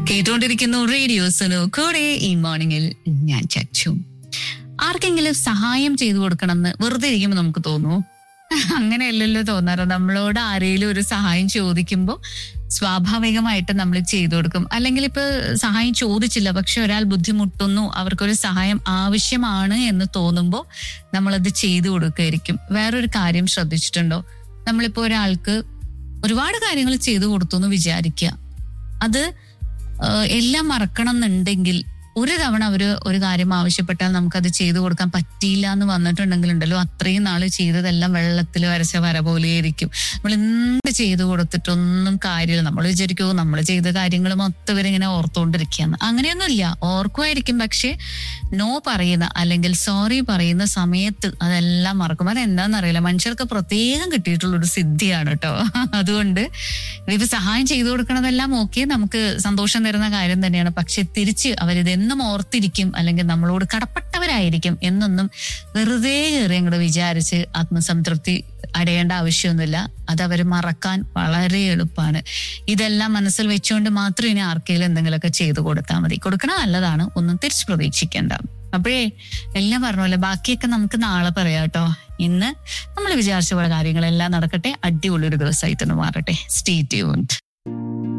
കേട്ടുകൊണ്ടിരിക്കുന്നു റേഡിയോസിനു കൂടെ ഈ മോർണിംഗിൽ ഞാൻ ചച്ചു ആർക്കെങ്കിലും സഹായം ചെയ്തു കൊടുക്കണം എന്ന് വെറുതെ ഇരിക്കുമ്പോൾ നമുക്ക് തോന്നുമോ അങ്ങനെയല്ലല്ലോ തോന്നാറ് നമ്മളോട് ആരെങ്കിലും ഒരു സഹായം ചോദിക്കുമ്പോൾ സ്വാഭാവികമായിട്ട് നമ്മൾ ചെയ്തു കൊടുക്കും അല്ലെങ്കിൽ ഇപ്പൊ സഹായം ചോദിച്ചില്ല പക്ഷെ ഒരാൾ ബുദ്ധിമുട്ടുന്നു അവർക്കൊരു സഹായം ആവശ്യമാണ് എന്ന് തോന്നുമ്പോൾ നമ്മളത് ചെയ്തു കൊടുക്കുകയായിരിക്കും വേറൊരു കാര്യം ശ്രദ്ധിച്ചിട്ടുണ്ടോ നമ്മളിപ്പോ ഒരാൾക്ക് ഒരുപാട് കാര്യങ്ങൾ ചെയ്തു കൊടുത്തു എന്ന് വിചാരിക്കുക അത് ആഹ് എല്ലാം മറക്കണം എന്നുണ്ടെങ്കിൽ ഒരു തവണ അവര് ഒരു കാര്യം ആവശ്യപ്പെട്ടാൽ നമുക്കത് ചെയ്തു കൊടുക്കാൻ പറ്റിയില്ല എന്ന് വന്നിട്ടുണ്ടെങ്കിലുണ്ടല്ലോ അത്രയും നാള് ചെയ്തതെല്ലാം വെള്ളത്തിൽ വരച്ച വര പോലെ ആയിരിക്കും നമ്മൾ എന്ത് ചെയ്തു കൊടുത്തിട്ടൊന്നും കാര്യമില്ല നമ്മൾ വിചാരിക്കുമോ നമ്മൾ ചെയ്ത കാര്യങ്ങൾ മൊത്തം ഇവരിങ്ങനെ ഓർത്തുകൊണ്ടിരിക്കുകയാണ് അങ്ങനെയൊന്നുമില്ല ഓർക്കുമായിരിക്കും പക്ഷെ നോ പറയുന്ന അല്ലെങ്കിൽ സോറി പറയുന്ന സമയത്ത് അതെല്ലാം മറക്കും അതെന്താണെന്നറിയില്ല മനുഷ്യർക്ക് പ്രത്യേകം കിട്ടിയിട്ടുള്ള ഒരു സിദ്ധിയാണ് കേട്ടോ അതുകൊണ്ട് ഇതിപ്പോ സഹായം ചെയ്തു കൊടുക്കണതെല്ലാം ഓക്കെ നമുക്ക് സന്തോഷം തരുന്ന കാര്യം തന്നെയാണ് പക്ഷെ തിരിച്ച് അവരിതെന്നും ഓർത്തിരിക്കും അല്ലെങ്കിൽ നമ്മളോട് കടപ്പെട്ടവരായിരിക്കും എന്നൊന്നും വെറുതെ കയറി അങ്ങോട്ട് വിചാരിച്ച് ആത്മസംതൃപ്തി അടയേണ്ട ആവശ്യമൊന്നുമില്ല അത് അവർ മറക്കാൻ വളരെ എളുപ്പമാണ് ഇതെല്ലാം മനസ്സിൽ വെച്ചുകൊണ്ട് മാത്രം ഇനി ആർക്കെങ്കിലും എന്തെങ്കിലുമൊക്കെ ചെയ്തു കൊടുത്താൽ മതി കൊടുക്കണ നല്ലതാണ് ഒന്നും തിരിച്ചു പ്രതീക്ഷിക്കേണ്ട അപ്പോഴേ എല്ലാം പറഞ്ഞ ബാക്കിയൊക്കെ നമുക്ക് നാളെ പറയാം കേട്ടോ ഇന്ന് നമ്മൾ വിചാരിച്ച പോലെ കാര്യങ്ങളെല്ലാം നടക്കട്ടെ അടിപൊളി ഒരു ദിവസമായിട്ട് മാറട്ടെ സ്റ്റേ ട്യൂൺഡ്